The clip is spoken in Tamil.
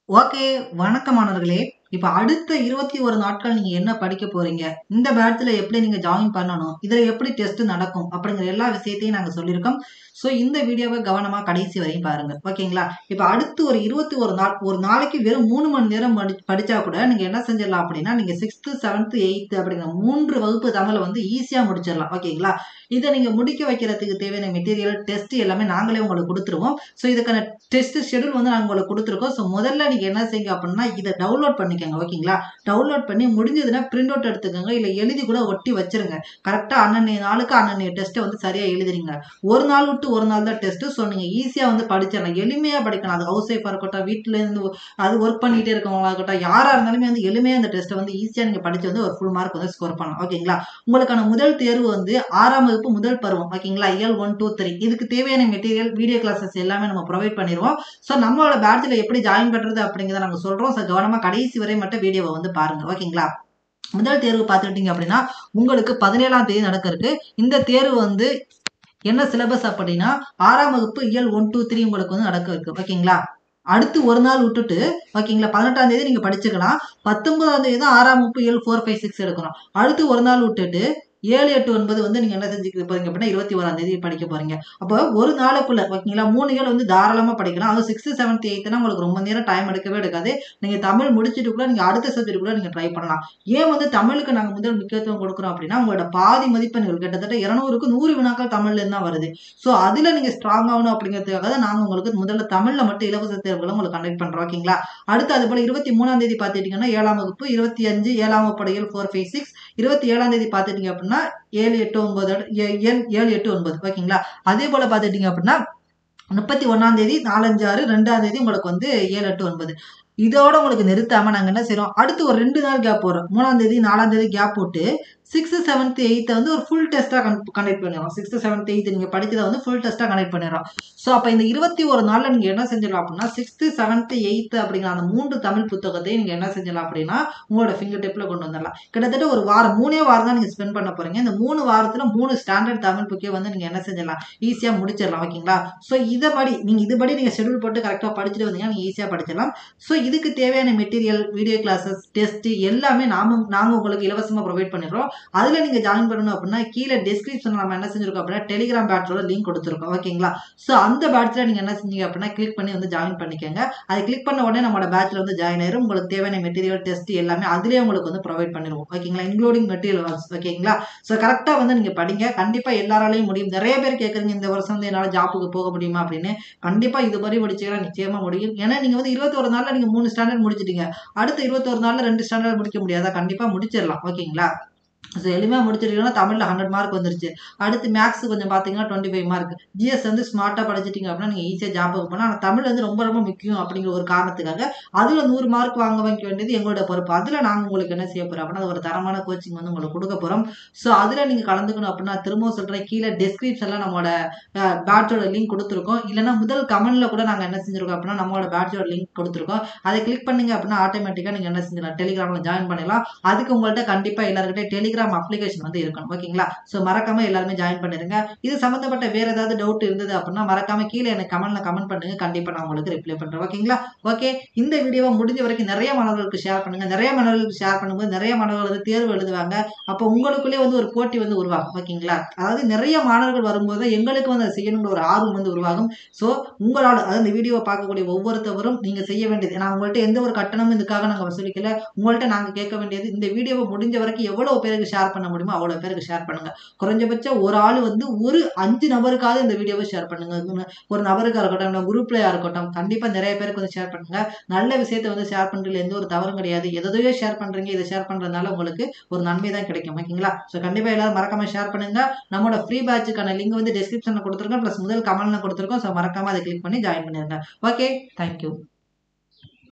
ஓகே வணக்கம் மாணவர்களே இப்போ அடுத்த இருபத்தி ஒரு நாட்கள் நீங்க என்ன படிக்க போறீங்க இந்த பேட்ச்ல எப்படி நீங்க ஜாயின் பண்ணணும் இதுல எப்படி டெஸ்ட் நடக்கும் அப்படிங்கிற எல்லா விஷயத்தையும் நாங்க சொல்லியிருக்கோம் ஸோ இந்த வீடியோவை கவனமா கடைசி வரையும் பாருங்க ஓகேங்களா இப்போ அடுத்து ஒரு இருபத்தி ஒரு நாள் ஒரு நாளைக்கு வெறும் மூணு மணி நேரம் படி படிச்சா கூட நீங்க என்ன செஞ்சிடலாம் அப்படின்னா நீங்க சிக்ஸ்த்து செவன்த்து எயித்து அப்படிங்கிற மூன்று வகுப்பு தமிழை வந்து ஈஸியா முடிச்சிடலாம் ஓகேங்களா இதை நீங்க முடிக்க வைக்கிறதுக்கு தேவையான மெட்டீரியல் டெஸ்ட் எல்லாமே நாங்களே உங்களுக்கு கொடுத்துருவோம் ஸோ இதுக்கான டெஸ்ட் ஷெடியூல் வந்து நாங்கள் உங்களுக்கு கொடுத்துருக்கோம் ஸோ முதல்ல நீங்கள் என்ன செய்யுங்க அப்படின்னா இதை டவுன்லோட் பண்ணிக்கோங்க ஓகேங்களா டவுன்லோட் பண்ணி முடிஞ்சதுன்னா பிரிண்ட் அவுட் எடுத்துக்கோங்க இல்லை எழுதி கூட ஒட்டி வச்சிருங்க கரெக்டாக அன்னன்னைய நாளுக்கு அன்னன்னைய டெஸ்ட்டை வந்து சரியாக எழுதுறீங்க ஒரு நாள் விட்டு ஒரு நாள் தான் டெஸ்ட்டு ஸோ நீங்கள் ஈஸியாக வந்து படிச்சிடலாம் எளிமையாக படிக்கலாம் அது ஹவுஸ் ஒய்ஃபாக இருக்கட்டும் வீட்டிலேருந்து அது ஒர்க் பண்ணிகிட்டே இருக்கவங்களா இருக்கட்டும் யாராக இருந்தாலுமே வந்து எளிமையாக அந்த டெஸ்ட்டை வந்து ஈஸியாக நீங்கள் படித்து வந்து ஒரு ஃபுல் மார்க் வந்து ஸ்கோர் பண்ணலாம் ஓகேங்களா உங்களுக்கான முதல் தேர்வு வந்து ஆறாம் வகுப்பு முதல் பருவம் ஓகேங்களா இயல் ஒன் டூ த்ரீ இதுக்கு தேவையான மெட்டீரியல் வீடியோ கிளாஸஸ் எல்லாமே நம்ம ப்ரொவைட் பண்ணிடுவோம் ஸோ நம்மளோட பேட்சில் எப்படி ஜாயின் பண்ணுறது அப்படிங்கிறத நாங்கள் சொல்கிறோம் ஸோ கவனமாக கடைசி வரை மட்டும் வீடியோவை வந்து பாருங்க ஓகேங்களா முதல் தேர்வு பார்த்துக்கிட்டீங்க அப்படின்னா உங்களுக்கு பதினேழாம் தேதி நடக்க இருக்கு இந்த தேர்வு வந்து என்ன சிலபஸ் அப்படின்னா ஆறாம் வகுப்பு இயல் ஒன் டூ த்ரீ உங்களுக்கு வந்து நடக்க இருக்கு ஓகேங்களா அடுத்து ஒரு நாள் விட்டுட்டு ஓகேங்களா பதினெட்டாம் தேதி நீங்க படிச்சுக்கலாம் பத்தொன்பதாம் தேதி தான் ஆறாம் வகுப்பு இயல் ஃபோர் ஃபைவ் சிக்ஸ் எடுக்கணும் அடுத்து ஒரு நாள் விட்டுட்டு ஏழு எட்டு ஒன்பது வந்து நீங்க என்ன செஞ்சுக்க போறீங்க அப்படின்னா இருபத்தி ஓராம் தேதி படிக்க போறீங்க அப்போ ஒரு நாளுக்குள்ள ஓகேங்களா மூணு இயல் வந்து தாராளமா படிக்கலாம் அது சிக்ஸ்த் செவன்த் எயித்துனா உங்களுக்கு ரொம்ப நேரம் டைம் எடுக்கவே எடுக்காது நீங்க தமிழ் முடிச்சுட்டு கூட நீங்க அடுத்த சப்ஜெக்ட் கூட நீங்க ட்ரை பண்ணலாம் ஏன் வந்து தமிழுக்கு நாங்க முதல் முக்கியத்துவம் கொடுக்குறோம் அப்படின்னா உங்களோட பாதி மதிப்பெண்கள் கிட்டத்தட்ட இருநூறுக்கு நூறு வினாக்கள் தமிழ்ல இருந்து தான் வருது ஸோ அதுல நீங்க ஸ்ட்ராங் ஆகணும் அப்படிங்கிறதுக்காக தான் நாங்க உங்களுக்கு முதல்ல தமிழ்ல மட்டும் இலவச தேர்வுகளை உங்களுக்கு கண்டக்ட் பண்றோம் ஓகேங்களா அடுத்து அது போல இருபத்தி மூணாம் தேதி பார்த்துட்டீங்கன்னா ஏழாம் வகுப்பு இருபத்தி அஞ்சு ஏழாம் வகுப்பு ஏழு ஃபோர் ஃபைவ் சிக்ஸ் இருபத்தி ஏழாம் தேதி பார்த்துட்டீங்க அப்படின்னா ஏழு எட்டு ஒன்பது ஏ- ஏழு ஏழு எட்டு ஒன்பது ஓகேங்களா அதே போல பார்த்துட்டீங்க அப்படின்னா முப்பத்தி ஒன்னாம் தேதி நாலஞ்சு ஆறு ரெண்டாம் தேதி உங்களுக்கு வந்து ஏழு எட்டு ஒன்பது இதோட உங்களுக்கு நிறுத்தாம நாங்க என்ன செய்றோம் அடுத்து ஒரு ரெண்டு நாள் கேப் போடுறோம் மூணாம் தேதி நாலாம் தேதி கேப் போட்டு சிக்ஸ்த் செவன்த் எயித்தை வந்து ஒரு ஃபுல் டெஸ்ட்டாக கண்டக்ட் பண்ணிடுறோம் சிக்ஸ்த் செவன்த் எயித்து நீங்கள் படிச்சதை வந்து ஃபுல் டெஸ்ட்டாக கண்டக்ட் பண்ணிடுறோம் ஸோ அப்போ இந்த இருபத்தி ஒரு நாளில் நீங்கள் என்ன செஞ்சிடலாம் அப்படின்னா சிக்ஸ்த்து செவன்த் எயித்து அப்படிங்கிற அந்த மூன்று தமிழ் புத்தகத்தையும் நீங்கள் என்ன செஞ்சிடலாம் அப்படின்னா உங்களோட ஃபிங்கர் டிப்பில் கொண்டு வந்துடலாம் கிட்டத்தட்ட ஒரு வாரம் மூணே வாரம் தான் நீங்கள் ஸ்பெண்ட் பண்ண போறீங்க இந்த மூணு வாரத்தில் மூணு ஸ்டாண்டர்ட் தமிழ் புக்கே வந்து நீங்கள் என்ன செஞ்சிடலாம் ஈஸியாக முடிச்சிடலாம் ஓகேங்களா ஸோ இதுபடி நீங்கள் இதுபடி நீங்கள் ஷெடியூல் போட்டு கரெக்டாக படிச்சுட்டு வந்தீங்கன்னா நீங்கள் ஈஸியாக படிச்சிடலாம் ஸோ இதுக்கு தேவையான மெட்டீரியல் வீடியோ கிளாஸஸ் டெஸ்ட் எல்லாமே நாம நாங்கள் உங்களுக்கு இலவசமாக ப்ரொவைட் பண்ணிடுறோம் அதில் நீங்கள் ஜாயின் பண்ணணும் அப்படின்னா கீழே டிஸ்கிரிப்ஷன் நம்ம என்ன செஞ்சிருக்கோம் அப்படின்னா டெலிகிராம் பேட்சோட லிங்க் கொடுத்துருக்கோம் ஓகேங்களா ஸோ அந்த பேட்சில் நீங்கள் என்ன செஞ்சீங்க அப்படின்னா கிளிக் பண்ணி வந்து ஜாயின் பண்ணிக்கோங்க அதை கிளிக் பண்ண உடனே நம்மளோட பேட்சில் வந்து ஜாயின் ஆயிரும் உங்களுக்கு தேவையான மெட்டீரியல் டெஸ்ட் எல்லாமே அதிலே உங்களுக்கு வந்து ப்ரொவைட் பண்ணிடுவோம் ஓகேங்களா இன்க்ளூடிங் மெட்டீரியல் ஓகேங்களா ஸோ கரெக்டாக வந்து நீங்கள் படிங்க கண்டிப்பாக எல்லாராலையும் முடியும் நிறைய பேர் கேட்குறீங்க இந்த வருஷம் வந்து என்னால் ஜாப்புக்கு போக முடியுமா அப்படின்னு கண்டிப்பாக இது மாதிரி படிச்சீங்கன்னா நிச்சயமாக முடியும் ஏன்னா நீங்கள் வந்து இருபத்தொரு நாளில் நீங்கள் மூணு ஸ்டாண்டர்ட் முடிச்சிட்டீங்க அடுத்த இருபத்தொரு நாளில் ரெண்டு ஸ்டாண்டர்ட் முடிக்க முடியாதா கண்டிப்பாக முடிச்சிடலாம் ஓகேங்களா ஸோ எளிமையாக முடிச்சிட்டீங்கன்னா தமிழில் ஹண்ட்ரட் மார்க் வந்துருச்சு அடுத்து மேக்ஸ் கொஞ்சம் பார்த்தீங்கன்னா டுவெண்ட்டி ஃபைவ் மார்க் ஜிஎஸ் வந்து ஸ்மார்ட்டாக படிச்சிட்டீங்க அப்படின்னா நீங்கள் ஈஸியாக ஜாப்புக்கு போனால் ஆனால் தமிழ் வந்து ரொம்ப ரொம்ப முக்கியம் அப்படிங்கிற ஒரு காரணத்துக்காக அதில் நூறு மார்க் வாங்க வைக்க வேண்டியது எங்களோட பொறுப்பு அதில் நாங்கள் உங்களுக்கு என்ன செய்ய போகிறோம் அப்படின்னா ஒரு தரமான கோச்சிங் வந்து உங்களுக்கு கொடுக்க போகிறோம் ஸோ அதில் நீங்கள் கலந்துக்கணும் அப்படின்னா திரும்பவும் சொல்கிறேன் கீழே டிஸ்கிரிப்ஷனில் நம்மளோட பேட்சோட லிங்க் கொடுத்துருக்கோம் இல்லைன்னா முதல் கமெண்ட்ல கூட நாங்கள் என்ன செஞ்சிருக்கோம் அப்படின்னா நம்மளோட பேட்சோட லிங்க் கொடுத்துருக்கோம் அதை கிளிக் பண்ணீங்க அப்படின்னா ஆட்டோமேட்டிக்காக நீங்கள் என்ன செஞ்சிடலாம் டெலிகிராமில் ஜாயின் பண்ணிடலாம் அதுக்கு உங்கள்கிட்ட கண்டிப்பாக எல்லாருக்கிட்டே டெலிகிராம் அப்ளிகேஷன் வந்து இருக்கணும் ஓகேங்களா ஸோ மறக்காம எல்லாருமே ஜாயின் பண்ணிருங்க இது சம்மந்தப்பட்ட வேற ஏதாவது டவுட் இருந்தது அப்படின்னா மறக்காம கீழே எனக்கு கமெண்ட்ல கமெண்ட் பண்ணுங்க கண்டிப்பாக நான் உங்களுக்கு ரிப்ளை பண்றேன் ஓகேங்களா ஓகே இந்த வீடியோவை முடிஞ்ச வரைக்கும் நிறைய மாணவர்களுக்கு ஷேர் பண்ணுங்க நிறைய மாணவர்களுக்கு ஷேர் பண்ணும்போது நிறைய மாணவர்கள் வந்து தேர்வு எழுதுவாங்க அப்போ உங்களுக்குள்ளே வந்து ஒரு போட்டி வந்து உருவாகும் ஓகேங்களா அதாவது நிறைய மாணவர்கள் வரும்போது எங்களுக்கு வந்து அதை செய்யணுங்கிற ஒரு ஆர்வம் வந்து உருவாகும் ஸோ உங்களால் அதாவது இந்த வீடியோவை பார்க்கக்கூடிய ஒவ்வொருத்தவரும் நீங்க செய்ய வேண்டியது நான் உங்கள்கிட்ட எந்த ஒரு கட்டணமும் இதுக்காக நாங்கள் வசூலிக்கல உங்கள்கிட்ட நாங்கள் கேட்க வேண்டியது இந்த வீடியோவை முடிஞ்ச வரைக்கும் எவ்வளவு பேருக்கு ஷேர் பண்ண முடியுமோ அவ்வளோ பேருக்கு ஷேர் பண்ணுங்க குறைஞ்சபட்சம் ஒரு ஆள் வந்து ஒரு அஞ்சு நபருக்காவது இந்த வீடியோவை ஷேர் பண்ணுங்க ஒரு நபருக்கா இருக்கட்டும் இல்லை குரூப்லயா இருக்கட்டும் கண்டிப்பா நிறைய பேருக்கு வந்து ஷேர் பண்ணுங்க நல்ல விஷயத்தை வந்து ஷேர் பண்றதுல எந்த ஒரு தவறும் கிடையாது எதையோ ஷேர் பண்றீங்க இதை ஷேர் பண்றதுனால உங்களுக்கு ஒரு நன்மை தான் கிடைக்கும் ஓகேங்களா ஸோ கண்டிப்பா எல்லாரும் மறக்காம ஷேர் பண்ணுங்க நம்மளோட ஃப்ரீ பேட்சுக்கான லிங்க் வந்து டிஸ்கிரிப்ஷன்ல கொடுத்துருக்கோம் ப்ளஸ் முதல் கமெண்ட்ல கொடுத்துருக்கோம் ஸோ மறக்காம அதை கிளிக் பண்ணி ஜாயின் பண்ணிருங்க ஓகே தேங்க்யூ